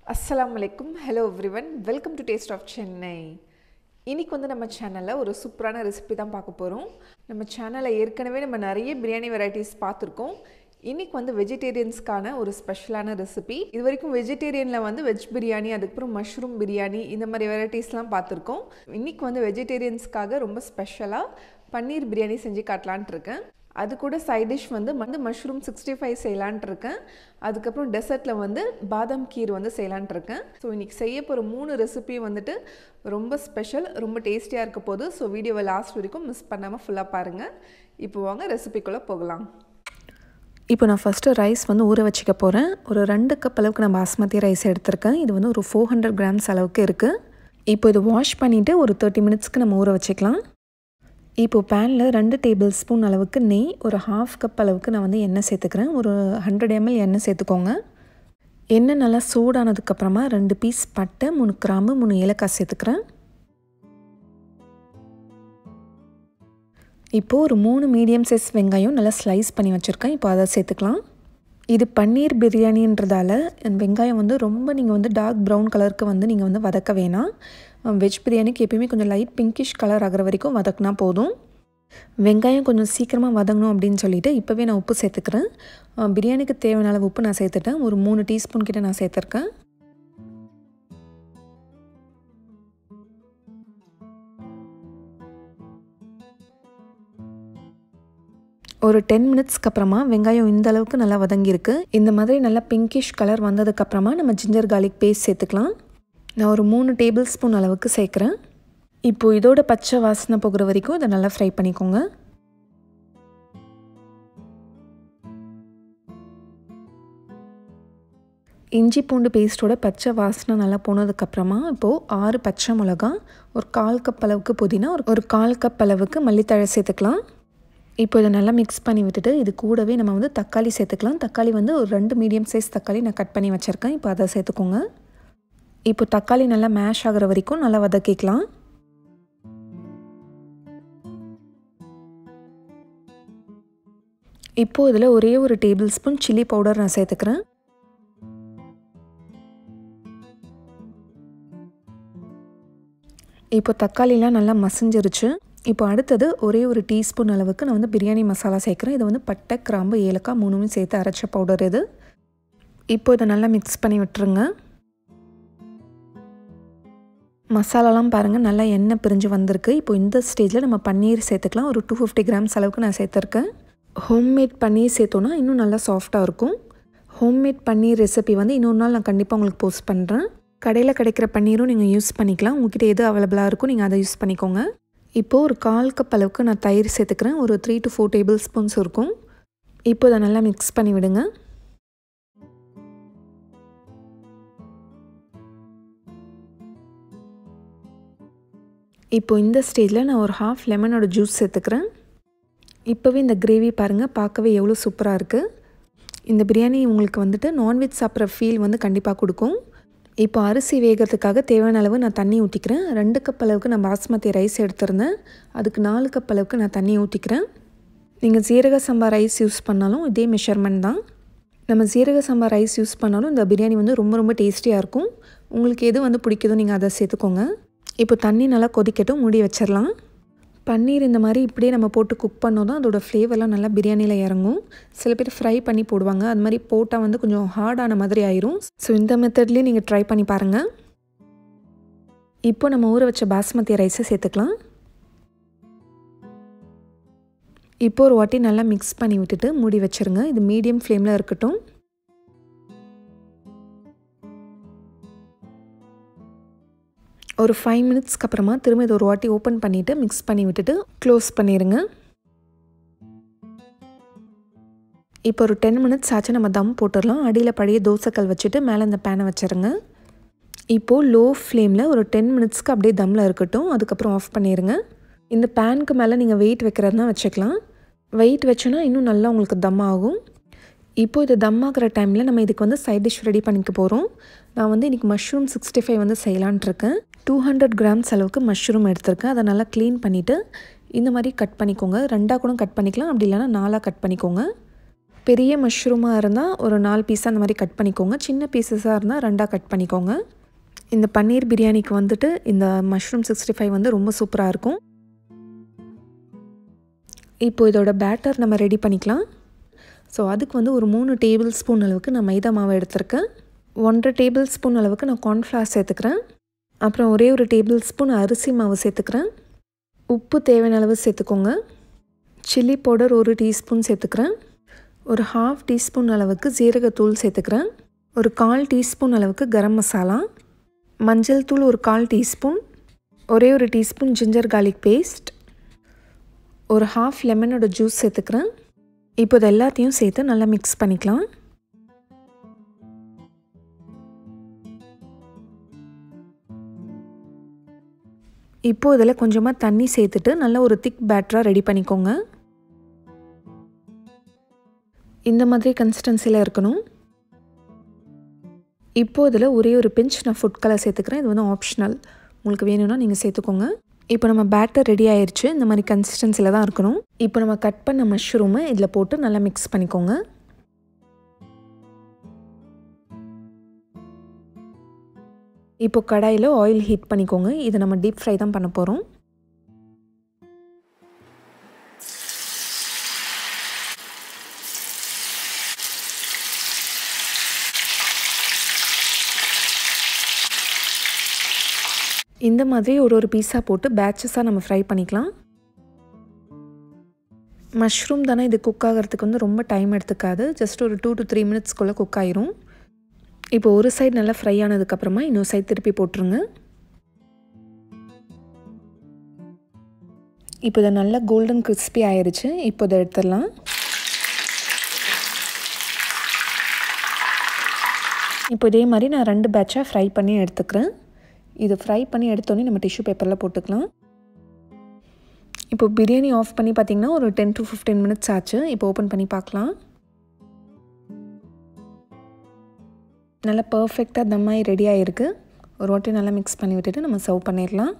அஸ்ஸலாமு அலைக்கும் hello everyone welcome to taste of Chennai இன்னைக்கு வந்து நம்ம சேனலில் ஒரு சூப்பரான ரெசிபி தான் பார்க்க போகிறோம் நம்ம சேனலில் ஏற்கனவே நம்ம நிறைய பிரியாணி வெரைட்டிஸ் பார்த்துருக்கோம் இன்னைக்கு வந்து வெஜிடேரியன்ஸ்க்கான ஒரு ஸ்பெஷலான ரெசிபி இது வரைக்கும் வெஜிடேரியனில் வந்து வெஜ் பிரியாணி அதுக்கப்புறம் மஷ்ரூம் பிரியாணி இந்த மாதிரி வெரைட்டிஸ்லாம் பார்த்துருக்கோம் இன்னைக்கு வந்து வெஜிடேரியன்ஸ்க்காக ரொம்ப ஸ்பெஷலாக பன்னீர் பிரியாணி செஞ்சு காட்டலான்ட்டு இருக்கேன் அது கூட சைட் டிஷ் வந்து வந்து மஷ்ரூம் சிக்ஸ்டி ஃபைவ் செய்யலான்ட்டு இருக்கேன் அதுக்கப்புறம் டெசர்ட்டில் வந்து பாதாம் கீர் வந்து செய்யலான்ட்டு இருக்கேன் ஸோ இன்றைக்கி செய்ய போகிற மூணு ரெசிபி வந்துட்டு ரொம்ப ஸ்பெஷல் ரொம்ப டேஸ்டியாக இருக்க போது ஸோ வீடியோவை லாஸ்ட் வரைக்கும் மிஸ் பண்ணாமல் ஃபுல்லாக பாருங்கள் இப்போ வாங்க ரெசிபிக்குள்ளே போகலாம் இப்போ நான் ஃபஸ்ட்டு ரைஸ் வந்து ஊற வச்சுக்க போகிறேன் ஒரு ரெண்டு கப் அளவுக்கு நான் பாஸ்மதி ரைஸ் எடுத்திருக்கேன் இது வந்து ஒரு ஃபோர் ஹண்ட்ரட் கிராம்ஸ் அளவுக்கு இருக்குது இப்போ இது வாஷ் பண்ணிவிட்டு ஒரு தேர்ட்டி மினிட்ஸ்க்கு நம்ம ஊற வச்சுக்கலாம் இப்போது பேனில் ரெண்டு டேபிள் ஸ்பூன் அளவுக்கு நெய் ஒரு ஹாஃப் கப் அளவுக்கு நான் வந்து எண்ணெய் சேர்த்துக்கிறேன் ஒரு ஹண்ட்ரட் எம்எல் எண்ணெய் சேர்த்துக்கோங்க எண்ணெய் நல்லா சூடானதுக்கப்புறமா ரெண்டு பீஸ் பட்டை மூணு கிராம்பு மூணு ஏலக்காய் சேர்த்துக்கிறேன் இப்போது ஒரு மூணு மீடியம் சைஸ் வெங்காயம் நல்லா ஸ்லைஸ் பண்ணி வச்சுருக்கேன் இப்போ அதை சேர்த்துக்கலாம் இது பன்னீர் பிரியாணின்றதால வெங்காயம் வந்து ரொம்ப நீங்கள் வந்து டார்க் ப்ரௌன் கலருக்கு வந்து நீங்கள் வந்து வதக்க வேணாம் வெஜ் பிரியாணிக்கு எப்பயுமே கொஞ்சம் லைட் பிங்கிஷ் கலர் ஆகிற வரைக்கும் வதக்குனா போதும் வெங்காயம் கொஞ்சம் சீக்கிரமாக வதங்கணும் அப்படின்னு சொல்லிட்டு இப்போவே நான் உப்பு சேர்த்துக்கிறேன் பிரியாணிக்கு தேவையான அளவு உப்பு நான் சேர்த்துட்டேன் ஒரு மூணு டீஸ்பூன் கிட்ட நான் சேர்த்துருக்கேன் ஒரு டென் மினிட்ஸ்க்கு அப்புறமா வெங்காயம் இந்த அளவுக்கு நல்லா வதங்கியிருக்கு இந்த மாதிரி நல்லா பிங்கிஷ் கலர் வந்ததுக்கப்புறமா நம்ம ஜிஞ்சர் கார்லிக் பேஸ்ட் சேர்த்துக்கலாம் நான் ஒரு மூணு டேபிள் ஸ்பூன் அளவுக்கு சேர்க்குறேன் இப்போது இதோட பச்சை வாசனை போகிற வரைக்கும் இதை நல்லா ஃப்ரை பண்ணிக்கோங்க இஞ்சி பூண்டு பேஸ்ட்டோட பச்சை வாசனை நல்லா போனதுக்கப்புறமா இப்போது ஆறு பச்சை மிளகா ஒரு கால் கப் அளவுக்கு புதினா ஒரு ஒரு கால் கப் அளவுக்கு மல்லித்தழை சேர்த்துக்கலாம் இப்போ இதை நல்லா மிக்ஸ் பண்ணி விட்டுட்டு இது கூடவே நம்ம வந்து தக்காளி சேர்த்துக்கலாம் தக்காளி வந்து ஒரு ரெண்டு மீடியம் சைஸ் தக்காளி நான் கட் பண்ணி வச்சுருக்கேன் இப்போ அதை சேர்த்துக்கோங்க இப்போ தக்காளி நல்லா மேஷ் ஆகிற வரைக்கும் நல்லா வதக்கிக்கலாம் இப்போது இதில் ஒரே ஒரு டேபிள் ஸ்பூன் சில்லி பவுடர் நான் சேர்த்துக்கிறேன் இப்போ தக்காளிலாம் நல்லா மசிஞ்சிருச்சு இப்போ அடுத்தது ஒரே ஒரு டீஸ்பூன் அளவுக்கு நான் வந்து பிரியாணி மசாலா சேர்க்குறேன் இது வந்து பட்டை கிராம்பு ஏலக்காய் மூணுமே சேர்த்து அரைச்ச பவுடர் இது இப்போ இதை நல்லா மிக்ஸ் பண்ணி விட்டுருங்க மசாலாலாம் பாருங்கள் நல்லா எண்ணெய் பிரிஞ்சு வந்திருக்கு இப்போ இந்த ஸ்டேஜில் நம்ம பன்னீர் சேர்த்துக்கலாம் ஒரு டூ ஃபிஃப்டி கிராம்ஸ் அளவுக்கு நான் சேர்த்துருக்கேன் ஹோம்மேட் பன்னீர் சேர்த்தோன்னா இன்னும் நல்லா சாஃப்டாக இருக்கும் ஹோம்மேட் பன்னீர் ரெசிபி வந்து இன்னொரு நாள் நான் கண்டிப்பாக உங்களுக்கு போஸ்ட் பண்ணுறேன் கடையில் கிடைக்கிற பன்னீரும் நீங்கள் யூஸ் பண்ணிக்கலாம் உங்ககிட்ட எது அவைலபிளாக இருக்கும் நீங்கள் அதை யூஸ் பண்ணிக்கோங்க இப்போது ஒரு கால் கப் அளவுக்கு நான் தயிர் சேர்த்துக்கிறேன் ஒரு three to four table spoons இருக்கும் இப்போ அதை நல்லா மிக்ஸ் பண்ணி விடுங்க இப்போ இந்த ஸ்டேஜில் நான் ஒரு ஹாஃப் லெமனோட ஜூஸ் சேர்த்துக்கிறேன் இப்போவே இந்த கிரேவி பாருங்கள் பார்க்கவே எவ்வளோ சூப்பராக இருக்குது இந்த பிரியாணி உங்களுக்கு வந்துட்டு நான்வெஜ் சாப்பிட்ற ஃபீல் வந்து கண்டிப்பாக கொடுக்கும் இப்போ அரிசி வேகிறதுக்காக தேவையான அளவு நான் தண்ணி ஊற்றிக்கிறேன் ரெண்டு கப் அளவுக்கு நான் பாஸ்மதி ரைஸ் எடுத்திருந்தேன் அதுக்கு நாலு கப் அளவுக்கு நான் தண்ணி ஊற்றிக்கிறேன் நீங்கள் ஜீரக சம்பா ரைஸ் யூஸ் பண்ணாலும் இதே மெஷர்மெண்ட் தான் நம்ம ஜீரக சம்பா ரைஸ் யூஸ் பண்ணாலும் இந்த பிரியாணி வந்து ரொம்ப ரொம்ப டேஸ்டியாக இருக்கும் உங்களுக்கு எது வந்து பிடிக்குதோ நீங்கள் அதை சேர்த்துக்கோங்க இப்போ தண்ணி நல்லா கொதிக்கட்டும் மூடி வச்சிடலாம் பன்னீர் இந்த மாதிரி இப்படியே நம்ம போட்டு குக் பண்ணோம் தான் அதோடய ஃப்ளேவர்லாம் நல்லா பிரியாணியில் இறங்கும் சில பேர் ஃப்ரை பண்ணி போடுவாங்க அது மாதிரி போட்டால் வந்து கொஞ்சம் ஹார்டான மாதிரி ஆயிரும் ஸோ இந்த மெத்தட்லேயும் நீங்கள் ட்ரை பண்ணி பாருங்கள் இப்போ நம்ம ஊற வச்ச பாஸ்மதி ரைஸை சேர்த்துக்கலாம் இப்போ ஒரு வாட்டி நல்லா மிக்ஸ் பண்ணி விட்டுட்டு மூடி வச்சுருங்க இது மீடியம் ஃப்ளேமில் இருக்கட்டும் ஒரு ஃபைவ் மினிட்ஸ்க்கு அப்புறமா திரும்ப இது ஒரு வாட்டி ஓப்பன் பண்ணிவிட்டு மிக்ஸ் பண்ணி விட்டுட்டு க்ளோஸ் பண்ணிடுங்க இப்போ ஒரு டென் மினிட்ஸ் ஆச்சு நம்ம தம் போட்டுடலாம் அடியில் பழைய தோசைக்கல் வச்சுட்டு மேலே இந்த பேனை வச்சுருங்க இப்போது லோ ஃப்ளேமில் ஒரு டென் மினிட்ஸ்க்கு அப்படியே தம்மில் இருக்கட்டும் அதுக்கப்புறம் ஆஃப் பண்ணிடுங்க இந்த பேனுக்கு மேலே நீங்கள் வெயிட் வைக்கிறதுனா வச்சுக்கலாம் வெயிட் வச்சோன்னா இன்னும் நல்லா உங்களுக்கு தம் ஆகும் இப்போது இது தம் ஆகிற டைமில் நம்ம இதுக்கு வந்து சைட் டிஷ் ரெடி பண்ணிக்க போகிறோம் நான் வந்து இன்றைக்கி மஷ்ரூம் சிக்ஸ்டி ஃபைவ் வந்து செய்யலான்ட்ருக்கேன் டூ ஹண்ட்ரட் கிராம்ஸ் அளவுக்கு மஷ்ரூம் எடுத்திருக்கேன் அதை நல்லா க்ளீன் பண்ணிவிட்டு இந்த மாதிரி கட் பண்ணிக்கோங்க ரெண்டாக கூட கட் பண்ணிக்கலாம் அப்படி இல்லைனா நாலாக கட் பண்ணிக்கோங்க பெரிய மஷ்ரூமாக இருந்தால் ஒரு நாலு பீஸாக அந்த மாதிரி கட் பண்ணிக்கோங்க சின்ன பீசஸாக இருந்தால் ரெண்டாக கட் பண்ணிக்கோங்க இந்த பன்னீர் பிரியாணிக்கு வந்துட்டு இந்த மஷ்ரூம் சிக்ஸ்டி ஃபைவ் வந்து ரொம்ப சூப்பராக இருக்கும் இப்போ இதோட பேட்டர் நம்ம ரெடி பண்ணிக்கலாம் ஸோ அதுக்கு வந்து ஒரு மூணு டேபிள் ஸ்பூன் அளவுக்கு நான் மைதா மாவு எடுத்திருக்கேன் ஒன்றரை டேபிள் ஸ்பூன் அளவுக்கு நான் கார்ன்ஃப்ளவர் சேர்த்துக்கிறேன் அப்புறம் ஒரே ஒரு டேபிள் ஸ்பூன் அரிசி மாவு சேர்த்துக்கிறேன் உப்பு தேவையான அளவு சேர்த்துக்கோங்க சில்லி பவுடர் ஒரு டீஸ்பூன் சேர்த்துக்கிறேன் ஒரு ஹாஃப் டீஸ்பூன் அளவுக்கு ஜீரகத்தூள் சேர்த்துக்கிறேன் ஒரு கால் டீஸ்பூன் அளவுக்கு கரம் மசாலா மஞ்சள் தூள் ஒரு கால் டீஸ்பூன் ஒரே ஒரு டீஸ்பூன் ஜிஞ்சர் கார்லிக் பேஸ்ட் ஒரு ஹாஃப் லெமனோட ஜூஸ் சேர்த்துக்கிறேன் இப்போ இது எல்லாத்தையும் சேர்த்து நல்லா மிக்ஸ் பண்ணிக்கலாம் இப்போது இதில் கொஞ்சமாக தண்ணி சேர்த்துட்டு நல்ல ஒரு திக் பேட்டராக ரெடி பண்ணிக்கோங்க இந்த மாதிரி கன்சிஸ்டன்சியில் இருக்கணும் இப்போது இதில் ஒரே ஒரு பிஞ்ச் நான் ஃபுட் கலர் சேர்த்துக்கிறேன் இது வந்து ஆப்ஷனல் உங்களுக்கு வேணும்னா நீங்கள் சேர்த்துக்கோங்க இப்போ நம்ம பேட்டர் ரெடி ஆயிடுச்சு இந்த மாதிரி கன்சிஸ்டன்சியில் தான் இருக்கணும் இப்போ நம்ம கட் பண்ண மஷ்ரூமை இதில் போட்டு நல்லா மிக்ஸ் பண்ணிக்கோங்க இப்போ கடாயில் ஆயில் ஹீட் பண்ணிக்கோங்க இதை நம்ம டீப் ஃப்ரை தான் பண்ண போகிறோம் இந்த மாதிரி ஒரு ஒரு பீஸாக போட்டு பேட்சஸாக நம்ம ஃப்ரை பண்ணிக்கலாம் மஷ்ரூம் தானே இது குக் ஆகிறதுக்கு வந்து ரொம்ப டைம் எடுத்துக்காது ஜஸ்ட் ஒரு டூ டு த்ரீ மினிட்ஸ்க்குள்ளே குக் ஆயிரும் இப்போ ஒரு சைடு நல்லா ஃப்ரை ஆனதுக்கப்புறமா இன்னொரு சைடு திருப்பி போட்டுருங்க இப்போ இதை நல்லா கோல்டன் கிறிஸ்பி ஆயிடுச்சு இப்போ இதை எடுத்துடலாம் இப்போ இதே மாதிரி நான் ரெண்டு பேட்சாக ஃப்ரை பண்ணி எடுத்துக்கிறேன் இது ஃப்ரை பண்ணி எடுத்தோடனே நம்ம டிஷ்யூ பேப்பரில் போட்டுக்கலாம் இப்போ பிரியாணி ஆஃப் பண்ணி பார்த்திங்கன்னா ஒரு டென் டு ஃபிஃப்டீன் மினிட்ஸ் ஆச்சு இப்போ ஓப்பன் பண்ணி பார்க்கலாம் நல்லா பர்ஃபெக்டாக தம்மாய் ரெடி ஆகிருக்கு ஒரு வாட்டி நல்லா மிக்ஸ் பண்ணி விட்டுட்டு நம்ம சர்வ் பண்ணிடலாம்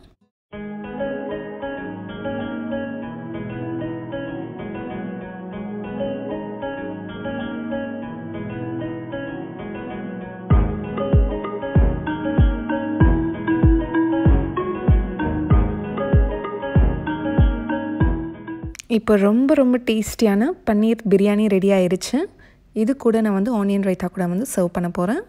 இப்போ ரொம்ப ரொம்ப டேஸ்டியான பன்னீர் பிரியாணி ரெடி ஆயிருச்சு இது கூட நான் வந்து ஆனியன் ரைத்தா கூட வந்து சர்வ் பண்ண போகிறேன்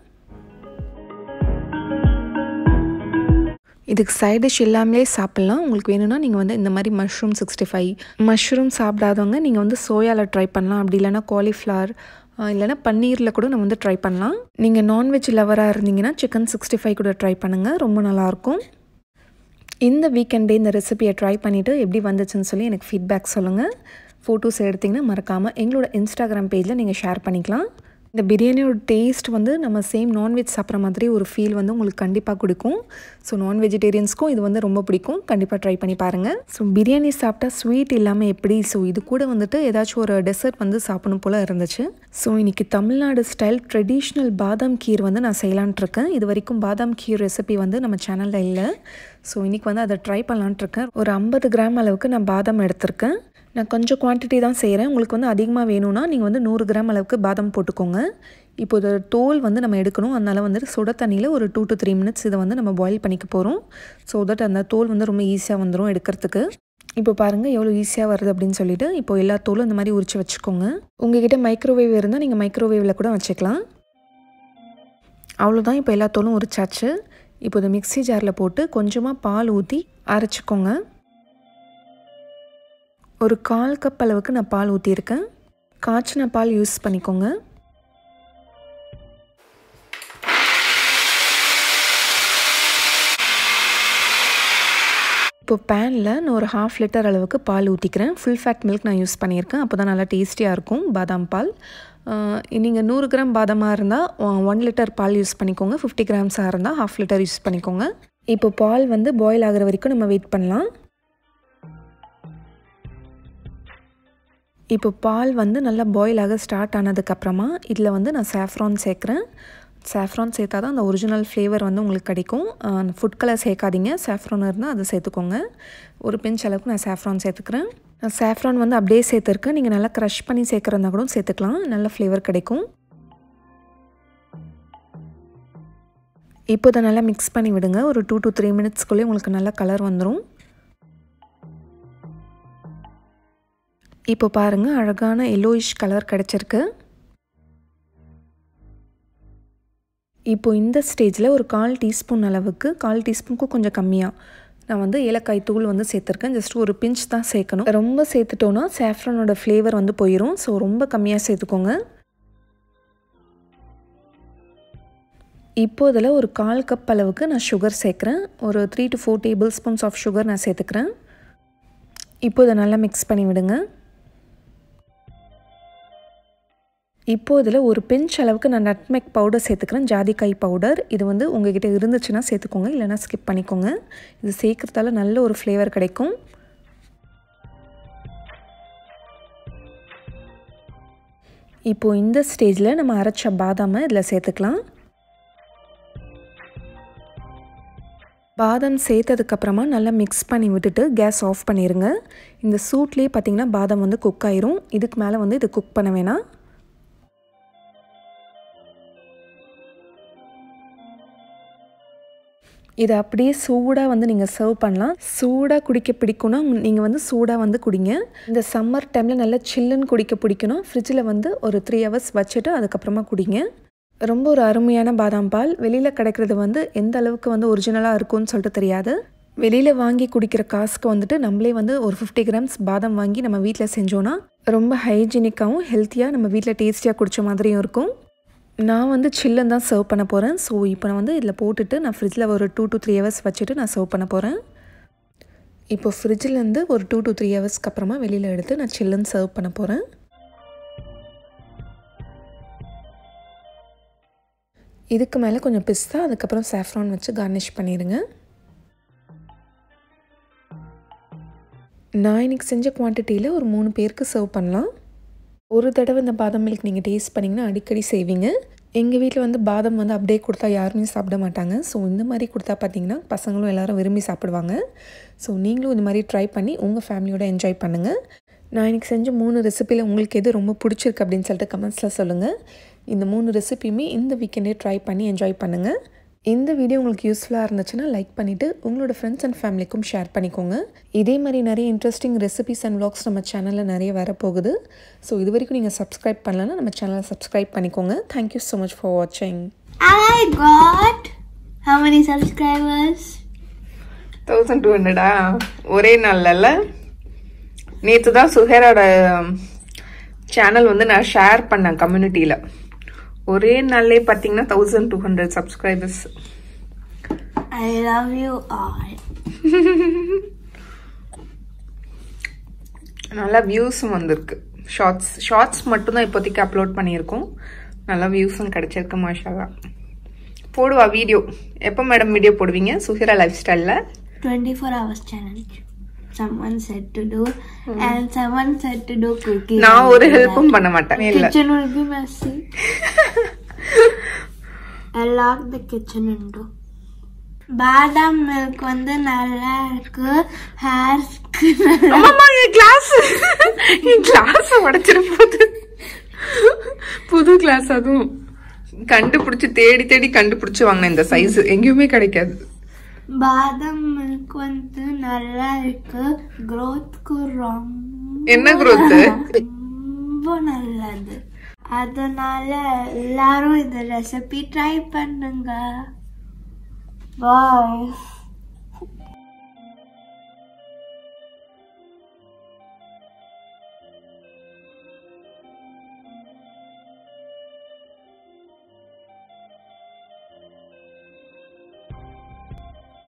இதுக்கு சைட் டிஷ் இல்லாமலே சாப்பிட்லாம் உங்களுக்கு வேணும்னா நீங்கள் வந்து இந்த மாதிரி மஷ்ரூம் சிக்ஸ்டி ஃபைவ் மஷ்ரூம் சாப்பிடாதவங்க நீங்கள் வந்து சோயாவில் ட்ரை பண்ணலாம் அப்படி இல்லைனா காலிஃப்ளவர் இல்லைனா பன்னீரில் கூட நம்ம வந்து ட்ரை பண்ணலாம் நீங்கள் நான்வெஜ் லவராக இருந்தீங்கன்னா சிக்கன் சிக்ஸ்டி ஃபைவ் கூட ட்ரை பண்ணுங்கள் ரொம்ப நல்லாயிருக்கும் இந்த வீக்கெண்டே இந்த ரெசிபியை ட்ரை பண்ணிவிட்டு எப்படி வந்துச்சுன்னு சொல்லி எனக்கு ஃபீட்பேக் சொல்லுங்கள் ஃபோட்டோஸ் எடுத்திங்கன்னா மறக்காமல் எங்களோட இன்ஸ்டாகிராம் பேஜில் நீங்கள் ஷேர் பண்ணிக்கலாம் இந்த பிரியாணியோட டேஸ்ட் வந்து நம்ம சேம் நான்வெஜ் சாப்பிட்ற மாதிரி ஒரு ஃபீல் வந்து உங்களுக்கு கண்டிப்பாக கொடுக்கும் ஸோ நான் வெஜிடேரியன்ஸ்க்கும் இது வந்து ரொம்ப பிடிக்கும் கண்டிப்பாக ட்ரை பண்ணி பாருங்கள் ஸோ பிரியாணி சாப்பிட்டா ஸ்வீட் இல்லாமல் எப்படி ஸோ இது கூட வந்துட்டு ஏதாச்சும் ஒரு டெசர்ட் வந்து சாப்பிடணும் போல் இருந்துச்சு ஸோ இன்றைக்கி தமிழ்நாடு ஸ்டைல் ட்ரெடிஷ்னல் பாதாம் கீர் வந்து நான் செய்யலான்ட்டு இருக்கேன் இது வரைக்கும் பாதாம் கீர் ரெசிபி வந்து நம்ம சேனலில் இல்லை ஸோ இன்றைக்கி வந்து அதை ட்ரை பண்ணலான்ட்டு இருக்கேன் ஒரு ஐம்பது கிராம் அளவுக்கு நான் பாதாம் எடுத்திருக்கேன் நான் கொஞ்சம் குவான்டிட்டி தான் செய்கிறேன் உங்களுக்கு வந்து அதிகமாக வேணும்னா நீங்கள் வந்து நூறு கிராம் அளவுக்கு பாதாம் போட்டுக்கோங்க இப்போ இதோட தோல் வந்து நம்ம எடுக்கணும் அதனால் வந்துட்டு சுட தண்ணியில் ஒரு டூ டு த்ரீ மினிட்ஸ் இதை வந்து நம்ம பாயில் பண்ணிக்க போகிறோம் ஸோ தட் அந்த தோல் வந்து ரொம்ப ஈஸியாக வந்துடும் எடுக்கிறதுக்கு இப்போ பாருங்கள் எவ்வளோ ஈஸியாக வருது அப்படின்னு சொல்லிட்டு இப்போ எல்லா தோலும் இந்த மாதிரி உரிச்சு வச்சுக்கோங்க உங்ககிட்ட மைக்ரோவேவ் இருந்தால் நீங்கள் மைக்ரோவேவில் கூட வச்சுக்கலாம் அவ்வளோதான் இப்போ எல்லா தோலும் உரிச்சாச்சு இப்போ இந்த மிக்ஸி ஜாரில் போட்டு கொஞ்சமாக பால் ஊற்றி அரைச்சிக்கோங்க ஒரு கால் கப் அளவுக்கு நான் பால் ஊற்றியிருக்கேன் காய்ச்சின பால் யூஸ் பண்ணிக்கோங்க இப்போ பேனில் நான் ஒரு ஹாஃப் லிட்டர் அளவுக்கு பால் ஊற்றிக்கிறேன் ஃபுல் ஃபேட் மில்க் நான் யூஸ் பண்ணியிருக்கேன் அப்போ தான் நல்லா டேஸ்டியாக இருக்கும் பாதாம் பால் நீங்கள் நூறு கிராம் பாதாமாக இருந்தால் ஒன் லிட்டர் பால் யூஸ் பண்ணிக்கோங்க ஃபிஃப்டி கிராம்ஸாக இருந்தால் ஹாஃப் லிட்டர் யூஸ் பண்ணிக்கோங்க இப்போ பால் வந்து பாயில் ஆகிற வரைக்கும் நம்ம வெயிட் பண்ணலாம் இப்போ பால் வந்து நல்லா பாயில் ஆக ஸ்டார்ட் ஆனதுக்கப்புறமா இதில் வந்து நான் சாஃப்ரான் சேர்க்குறேன் சாஃப்ரான் சேர்த்தா தான் அந்த ஒரிஜினல் ஃப்ளேவர் வந்து உங்களுக்கு கிடைக்கும் ஃபுட் கலர் சேர்க்காதீங்க சாஃப்ரான் இருந்தால் அதை சேர்த்துக்கோங்க ஒரு பிஞ்ச் அளவுக்கு நான் சாஃப்ரான் சேர்த்துக்கிறேன் நான் சாஃப்ரான் வந்து அப்படியே சேர்த்துருக்கேன் நீங்கள் நல்லா க்ரஷ் பண்ணி சேர்க்குறதா கூட சேர்த்துக்கலாம் நல்ல ஃப்ளேவர் கிடைக்கும் இப்போ இதை நல்லா மிக்ஸ் பண்ணி விடுங்க ஒரு டூ டு த்ரீ மினிட்ஸ்க்குள்ளே உங்களுக்கு நல்ல கலர் வந்துடும் இப்போ பாருங்கள் அழகான எல்லோயிஷ் கலர் கிடச்சிருக்கு இப்போ இந்த ஸ்டேஜில் ஒரு கால் டீஸ்பூன் அளவுக்கு கால் டீஸ்பூனுக்கும் கொஞ்சம் கம்மியாக நான் வந்து ஏலக்காய் தூள் வந்து சேர்த்துருக்கேன் ஜஸ்ட் ஒரு பிஞ்ச் தான் சேர்க்கணும் ரொம்ப சேர்த்துட்டோன்னா சாஃப்ரானோட ஃப்ளேவர் வந்து போயிடும் ஸோ ரொம்ப கம்மியாக சேர்த்துக்கோங்க இப்போ இதில் ஒரு கால் கப் அளவுக்கு நான் சுகர் சேர்க்குறேன் ஒரு three to four table spoons of sugar நான் சேர்த்துக்கிறேன் இப்போ இதை நல்லா மிக்ஸ் பண்ணி விடுங்க இப்போ இதில் ஒரு பிஞ்ச் அளவுக்கு நான் நட்மெக் பவுடர் சேர்த்துக்கிறேன் ஜாதிக்காய் பவுடர் இது வந்து உங்ககிட்ட இருந்துச்சுன்னா சேர்த்துக்கோங்க இல்லைனா ஸ்கிப் பண்ணிக்கோங்க இது சேர்க்குறதால நல்ல ஒரு ஃப்ளேவர் கிடைக்கும் இப்போது இந்த ஸ்டேஜில் நம்ம அரைச்ச பாதாமை இதில் சேர்த்துக்கலாம் பாதாம் சேர்த்ததுக்கப்புறமா நல்லா மிக்ஸ் பண்ணி விட்டுட்டு கேஸ் ஆஃப் பண்ணிடுங்க இந்த சூட்லேயே பார்த்திங்கன்னா பாதாம் வந்து குக் ஆயிரும் இதுக்கு மேலே வந்து இது குக் பண்ண வேணாம் இதை அப்படியே சூடாக வந்து நீங்கள் சர்வ் பண்ணலாம் சூடாக குடிக்க பிடிக்கும்னா நீங்கள் வந்து சூடாக வந்து குடிங்க இந்த சம்மர் டைமில் நல்லா சில்லுன்னு குடிக்க பிடிக்கணும் ஃப்ரிட்ஜில் வந்து ஒரு த்ரீ ஹவர்ஸ் வச்சுட்டு அதுக்கப்புறமா குடிங்க ரொம்ப ஒரு அருமையான பாதாம் பால் வெளியில் கிடைக்கிறது வந்து எந்த அளவுக்கு வந்து ஒரிஜினலாக இருக்கும்னு சொல்லிட்டு தெரியாது வெளியில் வாங்கி குடிக்கிற காசுக்கு வந்துட்டு நம்மளே வந்து ஒரு ஃபிஃப்டி கிராம்ஸ் பாதாம் வாங்கி நம்ம வீட்டில் செஞ்சோன்னா ரொம்ப ஹைஜீனிக்காகவும் ஹெல்த்தியாக நம்ம வீட்டில் டேஸ்டியாக குடித்த மாதிரியும் இருக்கும் நான் வந்து சில்லுன்னு தான் சர்வ் பண்ண போகிறேன் ஸோ இப்போ நான் வந்து இதில் போட்டுட்டு நான் ஃப்ரிட்ஜில் ஒரு டூ டு த்ரீ ஹவர்ஸ் வச்சுட்டு நான் சர்வ் பண்ண போகிறேன் இப்போ ஃப்ரிட்ஜிலேருந்து ஒரு டூ டு த்ரீ ஹவர்ஸ்க்கு அப்புறமா வெளியில் எடுத்து நான் சில்லுன்னு சர்வ் பண்ண போகிறேன் இதுக்கு மேலே கொஞ்சம் பிஸ்தா அதுக்கப்புறம் சாஃப்ரான் வச்சு கார்னிஷ் பண்ணிடுங்க நான் இன்றைக்கி செஞ்ச குவான்டிட்டியில் ஒரு மூணு பேருக்கு சர்வ் பண்ணலாம் ஒரு தடவை இந்த பாதாம் மில்க் நீங்கள் டேஸ்ட் பண்ணிங்கன்னா அடிக்கடி செய்வீங்க எங்கள் வீட்டில் வந்து பாதாம் வந்து அப்படியே கொடுத்தா யாருமே சாப்பிட மாட்டாங்க ஸோ இந்த மாதிரி கொடுத்தா பார்த்தீங்கன்னா பசங்களும் எல்லோரும் விரும்பி சாப்பிடுவாங்க ஸோ நீங்களும் இந்த மாதிரி ட்ரை பண்ணி உங்கள் ஃபேமிலியோட என்ஜாய் பண்ணுங்கள் நான் இன்றைக்கி செஞ்ச மூணு ரெசிப்பியில் உங்களுக்கு எது ரொம்ப பிடிச்சிருக்கு அப்படின்னு சொல்லிட்டு கமெண்ட்ஸில் சொல்லுங்கள் இந்த மூணு ரெசிப்பியுமே இந்த வீக்கெண்டே ட்ரை பண்ணி என்ஜாய் பண்ணுங்கள் இந்த வீடியோ உங்களுக்கு யூஸ்ஃபுல்லாக இருந்துச்சுன்னா லைக் பண்ணிவிட்டு உங்களோட ஃப்ரெண்ட்ஸ் அண்ட் ஃபேமிலிக்கும் ஷேர் பண்ணிக்கோங்க இதே மாதிரி நிறைய இன்ட்ரெஸ்டிங் ரெசிபிஸ் அண்ட் vlogs நம்ம சேனலில் நிறைய வரப்போகுது ஸோ இது வரைக்கும் நீங்கள் சப்ஸ்கிரைப் பண்ணலன்னா நம்ம சேனலை சப்ஸ்கிரைப் பண்ணிக்கோங்க தேங்க்யூ ஸோ மச் ஃபார் வாட்சிங் I got how many subscribers? Thousand two ஹண்ட்ரடா ஒரே நாள்ல நேற்று தான் சுஹேரோட சேனல் வந்து நான் ஷேர் பண்ணேன் கம்யூனிட்டியில் ஒரே நாள்லே பார்த்தீங்கன்னா thousand two hundred subscribers I love you all. நல்லா வியூஸும் வந்திருக்கு ஷார்ட்ஸ் ஷார்ட்ஸ் மட்டும்தான் இப்போதைக்கு அப்லோட் பண்ணியிருக்கோம் நல்லா வியூஸும் கிடைச்சிருக்கு மாஷாவா போடுவா வீடியோ எப்போ மேடம் வீடியோ போடுவீங்க சுஹிரா லைஃப் ஸ்டைலில் 24 hours challenge. Someone said to do, and someone said to do cooking. நான் ஒரு ஹெல்ப்பும் பண்ண மாட்டேன் இல்லை Kitchen will be messy. I lock the kitchen window. பாதாம் மில்க் வந்து நல்லா இருக்கு ஹேர்ஸ்க்கு ஆமாமா என் கிளாஸ் என் கிளாஸ் உடைச்சிட போகுது புது கிளாஸ் அதுவும் கண்டுபிடிச்சு தேடி தேடி கண்டுபிடிச்சு வாங்கின இந்த சைஸ் எங்கேயுமே கிடைக்காது பாதாம் மில்க் வந்து நல்லா இருக்கு growthக்கு ரொம்ப என்ன growth? ரொம்ப நல்லது அதனால எல்லாரும் இந்த ரெசிபி ட்ரை பண்ணுங்க பாய்